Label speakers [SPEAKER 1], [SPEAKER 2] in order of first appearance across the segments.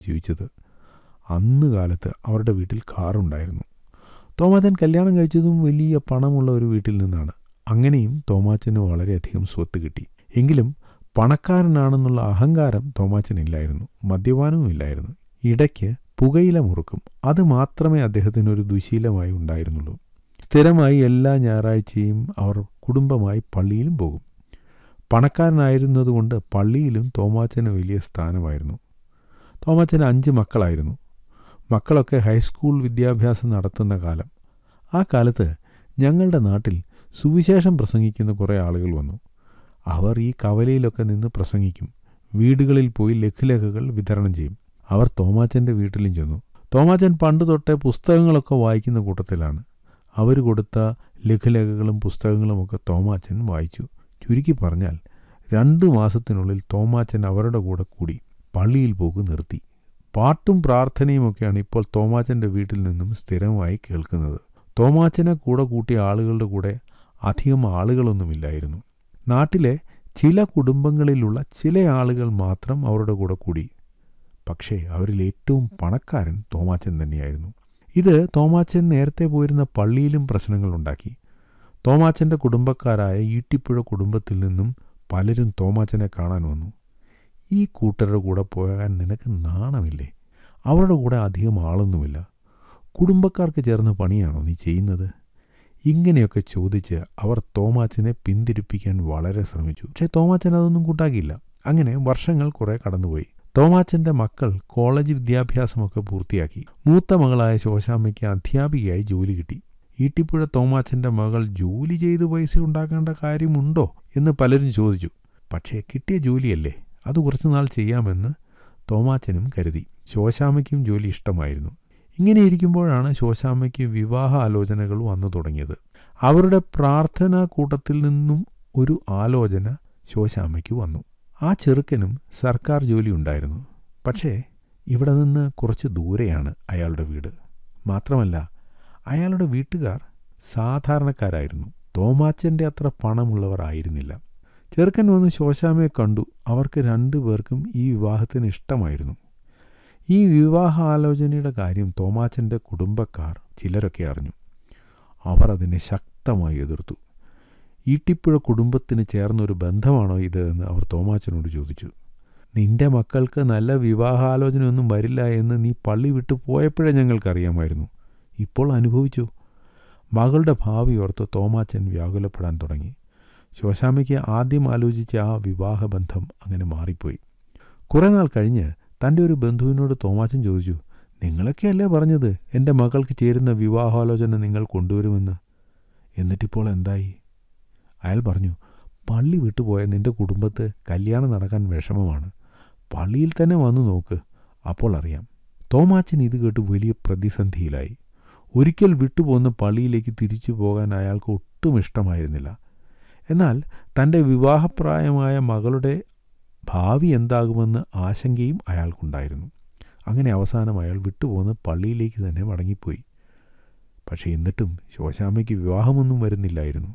[SPEAKER 1] ജീവിച്ചത് അന്ന് കാലത്ത് അവരുടെ വീട്ടിൽ കാറുണ്ടായിരുന്നു തോമാച്ചൻ കല്യാണം കഴിച്ചതും വലിയ പണമുള്ള ഒരു വീട്ടിൽ നിന്നാണ് അങ്ങനെയും തോമാച്ചന് വളരെയധികം സ്വത്ത് കിട്ടി എങ്കിലും പണക്കാരനാണെന്നുള്ള അഹങ്കാരം തോമാച്ചനില്ലായിരുന്നു മദ്യപാനവും ഇല്ലായിരുന്നു ഇടയ്ക്ക് പുകയില മുറുക്കും അത് മാത്രമേ അദ്ദേഹത്തിന് ഒരു ദുശീലമായി ഉണ്ടായിരുന്നുള്ളൂ സ്ഥിരമായി എല്ലാ ഞായറാഴ്ചയും അവർ കുടുംബമായി പള്ളിയിലും പോകും പണക്കാരനായിരുന്നതുകൊണ്ട് പള്ളിയിലും തോമാച്ചന് വലിയ സ്ഥാനമായിരുന്നു തോമാച്ചന് അഞ്ച് മക്കളായിരുന്നു മക്കളൊക്കെ ഹൈസ്കൂൾ വിദ്യാഭ്യാസം നടത്തുന്ന കാലം ആ കാലത്ത് ഞങ്ങളുടെ നാട്ടിൽ സുവിശേഷം പ്രസംഗിക്കുന്ന കുറേ ആളുകൾ വന്നു അവർ ഈ കവലയിലൊക്കെ നിന്ന് പ്രസംഗിക്കും വീടുകളിൽ പോയി ലഘുലേഖകൾ വിതരണം ചെയ്യും അവർ തോമാച്ചൻ്റെ വീട്ടിലും ചെന്നു തോമാച്ചൻ പണ്ട് തൊട്ടേ പുസ്തകങ്ങളൊക്കെ വായിക്കുന്ന കൂട്ടത്തിലാണ് അവർ കൊടുത്ത ലഘുലേഖകളും പുസ്തകങ്ങളുമൊക്കെ തോമാച്ചൻ വായിച്ചു ചുരുക്കി പറഞ്ഞാൽ രണ്ട് മാസത്തിനുള്ളിൽ തോമാച്ചൻ അവരുടെ കൂടെ കൂടി പള്ളിയിൽ പോക്ക് നിർത്തി പാട്ടും പ്രാർത്ഥനയുമൊക്കെയാണ് ഇപ്പോൾ തോമാച്ചൻ്റെ വീട്ടിൽ നിന്നും സ്ഥിരമായി കേൾക്കുന്നത് തോമാച്ചനെ കൂടെ കൂട്ടിയ ആളുകളുടെ കൂടെ അധികം ആളുകളൊന്നുമില്ലായിരുന്നു നാട്ടിലെ ചില കുടുംബങ്ങളിലുള്ള ചില ആളുകൾ മാത്രം അവരുടെ കൂടെ കൂടി പക്ഷേ അവരിൽ ഏറ്റവും പണക്കാരൻ തോമാച്ചൻ തന്നെയായിരുന്നു ഇത് തോമാച്ചൻ നേരത്തെ പോയിരുന്ന പള്ളിയിലും പ്രശ്നങ്ങളുണ്ടാക്കി തോമാച്ചൻ്റെ കുടുംബക്കാരായ ഈട്ടിപ്പുഴ കുടുംബത്തിൽ നിന്നും പലരും തോമാച്ചനെ കാണാൻ വന്നു ഈ കൂട്ടരുടെ കൂടെ പോകാൻ നിനക്ക് നാണമില്ലേ അവരുടെ കൂടെ അധികം ആളൊന്നുമില്ല കുടുംബക്കാർക്ക് ചേർന്ന പണിയാണോ നീ ചെയ്യുന്നത് ഇങ്ങനെയൊക്കെ ചോദിച്ച് അവർ തോമാച്ചനെ പിന്തിരിപ്പിക്കാൻ വളരെ ശ്രമിച്ചു പക്ഷേ തോമാച്ചൻ അതൊന്നും കൂട്ടാക്കിയില്ല അങ്ങനെ വർഷങ്ങൾ കുറേ കടന്നുപോയി തോമാച്ചൻ്റെ മക്കൾ കോളേജ് വിദ്യാഭ്യാസമൊക്കെ പൂർത്തിയാക്കി മൂത്ത മകളായ ശോശാമ്മയ്ക്ക് അധ്യാപികയായി ജോലി കിട്ടി ഈട്ടിപ്പുഴ തോമാച്ചൻ്റെ മകൾ ജോലി ചെയ്ത് പൈസ ഉണ്ടാക്കേണ്ട കാര്യമുണ്ടോ എന്ന് പലരും ചോദിച്ചു പക്ഷേ കിട്ടിയ ജോലിയല്ലേ അത് കുറച്ചുനാൾ ചെയ്യാമെന്ന് തോമാച്ചനും കരുതി ശോശാമ്മയ്ക്കും ജോലി ഇഷ്ടമായിരുന്നു ഇങ്ങനെ ഇരിക്കുമ്പോഴാണ് ശോശാമ്മയ്ക്ക് വിവാഹ ആലോചനകൾ വന്നു തുടങ്ങിയത് അവരുടെ പ്രാർത്ഥനാ കൂട്ടത്തിൽ നിന്നും ഒരു ആലോചന ശോശാമ്മയ്ക്ക് വന്നു ആ ചെറുക്കനും സർക്കാർ ജോലി ഉണ്ടായിരുന്നു പക്ഷേ ഇവിടെ നിന്ന് കുറച്ച് ദൂരെയാണ് അയാളുടെ വീട് മാത്രമല്ല അയാളുടെ വീട്ടുകാർ സാധാരണക്കാരായിരുന്നു തോമാച്ചൻ്റെ അത്ര പണമുള്ളവർ ആയിരുന്നില്ല ചെറുക്കൻ വന്ന് ശോശാമയെ കണ്ടു അവർക്ക് രണ്ടു പേർക്കും ഈ വിവാഹത്തിന് ഇഷ്ടമായിരുന്നു ഈ വിവാഹാലോചനയുടെ കാര്യം തോമാച്ചൻ്റെ കുടുംബക്കാർ ചിലരൊക്കെ അറിഞ്ഞു അവർ അതിനെ ശക്തമായി എതിർത്തു ഈട്ടിപ്പുഴ കുടുംബത്തിന് ചേർന്നൊരു ബന്ധമാണോ ഇത് എന്ന് അവർ തോമാച്ചനോട് ചോദിച്ചു നിന്റെ മക്കൾക്ക് നല്ല വിവാഹാലോചനയൊന്നും വരില്ല എന്ന് നീ പള്ളി വിട്ടു പോയപ്പോഴേ ഞങ്ങൾക്കറിയാമായിരുന്നു ഇപ്പോൾ അനുഭവിച്ചു മകളുടെ ഭാവി ഓർത്ത് തോമാച്ചൻ വ്യാകുലപ്പെടാൻ തുടങ്ങി ശോശാമയ്ക്ക് ആദ്യം ആലോചിച്ച ആ വിവാഹബന്ധം അങ്ങനെ മാറിപ്പോയി കുറേ നാൾ കഴിഞ്ഞ് തൻ്റെ ഒരു ബന്ധുവിനോട് തോമാച്ചൻ ചോദിച്ചു നിങ്ങളൊക്കെയല്ലേ പറഞ്ഞത് എൻ്റെ മകൾക്ക് ചേരുന്ന വിവാഹാലോചന നിങ്ങൾ കൊണ്ടുവരുമെന്ന് എന്നിട്ടിപ്പോൾ എന്തായി അയാൾ പറഞ്ഞു പള്ളി വിട്ടുപോയ നിന്റെ കുടുംബത്ത് കല്യാണം നടക്കാൻ വിഷമമാണ് പള്ളിയിൽ തന്നെ വന്നു നോക്ക് അപ്പോൾ അറിയാം തോമാച്ചൻ ഇത് കേട്ട് വലിയ പ്രതിസന്ധിയിലായി ഒരിക്കൽ വിട്ടുപോകുന്ന പള്ളിയിലേക്ക് തിരിച്ചു പോകാൻ അയാൾക്ക് ഒട്ടും ഇഷ്ടമായിരുന്നില്ല എന്നാൽ തൻ്റെ വിവാഹപ്രായമായ മകളുടെ ഭാവി എന്താകുമെന്ന് ആശങ്കയും അയാൾക്കുണ്ടായിരുന്നു അങ്ങനെ അവസാനം അയാൾ വിട്ടുപോകുന്ന പള്ളിയിലേക്ക് തന്നെ മടങ്ങിപ്പോയി പക്ഷേ എന്നിട്ടും ശോശാമ്മയ്ക്ക് വിവാഹമൊന്നും വരുന്നില്ലായിരുന്നു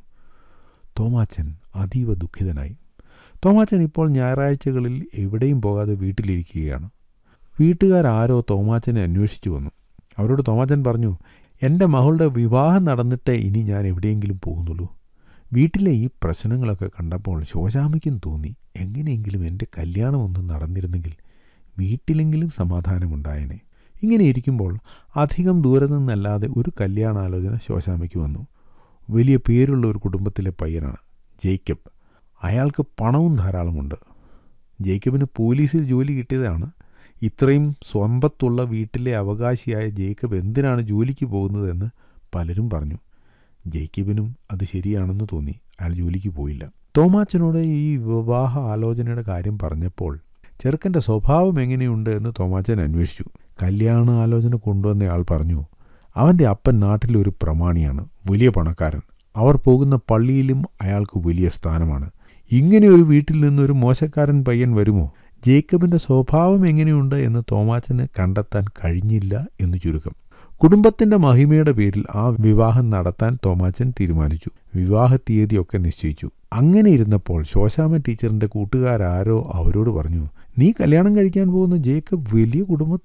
[SPEAKER 1] തോമാച്ചൻ അതീവ ദുഃഖിതനായി തോമാച്ചൻ ഇപ്പോൾ ഞായറാഴ്ചകളിൽ എവിടെയും പോകാതെ വീട്ടിലിരിക്കുകയാണ് വീട്ടുകാരാരോ തോമാച്ചനെ അന്വേഷിച്ചു വന്നു അവരോട് തോമാച്ചൻ പറഞ്ഞു എൻ്റെ മകളുടെ വിവാഹം നടന്നിട്ടേ ഇനി ഞാൻ എവിടെയെങ്കിലും പോകുന്നുള്ളൂ വീട്ടിലെ ഈ പ്രശ്നങ്ങളൊക്കെ കണ്ടപ്പോൾ ശോശാമയ്ക്കും തോന്നി എങ്ങനെയെങ്കിലും എൻ്റെ കല്യാണം ഒന്നും നടന്നിരുന്നെങ്കിൽ വീട്ടിലെങ്കിലും സമാധാനമുണ്ടായേനെ ഇങ്ങനെ ഇരിക്കുമ്പോൾ അധികം ദൂരെ നിന്നല്ലാതെ ഒരു കല്യാണാലോചന ശോശാമയ്ക്ക് വന്നു വലിയ പേരുള്ള ഒരു കുടുംബത്തിലെ പയ്യനാണ് ജേക്കബ് അയാൾക്ക് പണവും ധാരാളമുണ്ട് ജേക്കബിന് പോലീസിൽ ജോലി കിട്ടിയതാണ് ഇത്രയും സ്വമ്പത്തുള്ള വീട്ടിലെ അവകാശിയായ ജേക്കബ് എന്തിനാണ് ജോലിക്ക് പോകുന്നതെന്ന് പലരും പറഞ്ഞു ജേക്കബിനും അത് ശരിയാണെന്ന് തോന്നി അയാൾ ജോലിക്ക് പോയില്ല തോമാച്ചനോട് ഈ വിവാഹ ആലോചനയുടെ കാര്യം പറഞ്ഞപ്പോൾ ചെറുക്കൻ്റെ സ്വഭാവം എങ്ങനെയുണ്ട് എന്ന് തോമാച്ചൻ അന്വേഷിച്ചു കല്യാണ ആലോചന കൊണ്ടുവന്നയാൾ പറഞ്ഞു അവൻ്റെ അപ്പൻ നാട്ടിലൊരു പ്രമാണിയാണ് വലിയ പണക്കാരൻ അവർ പോകുന്ന പള്ളിയിലും അയാൾക്ക് വലിയ സ്ഥാനമാണ് ഇങ്ങനെ ഒരു വീട്ടിൽ നിന്നൊരു മോശക്കാരൻ പയ്യൻ വരുമോ ജേക്കബിൻ്റെ സ്വഭാവം എങ്ങനെയുണ്ട് എന്ന് തോമാച്ചന് കണ്ടെത്താൻ കഴിഞ്ഞില്ല എന്ന് ചുരുക്കം കുടുംബത്തിൻ്റെ മഹിമയുടെ പേരിൽ ആ വിവാഹം നടത്താൻ തോമാച്ചൻ തീരുമാനിച്ചു വിവാഹ തീയതിയൊക്കെ നിശ്ചയിച്ചു അങ്ങനെ ഇരുന്നപ്പോൾ ശോശാമ ടീച്ചറിൻ്റെ കൂട്ടുകാരാരോ അവരോട് പറഞ്ഞു നീ കല്യാണം കഴിക്കാൻ പോകുന്ന ജേക്കബ് വലിയ കുടുംബ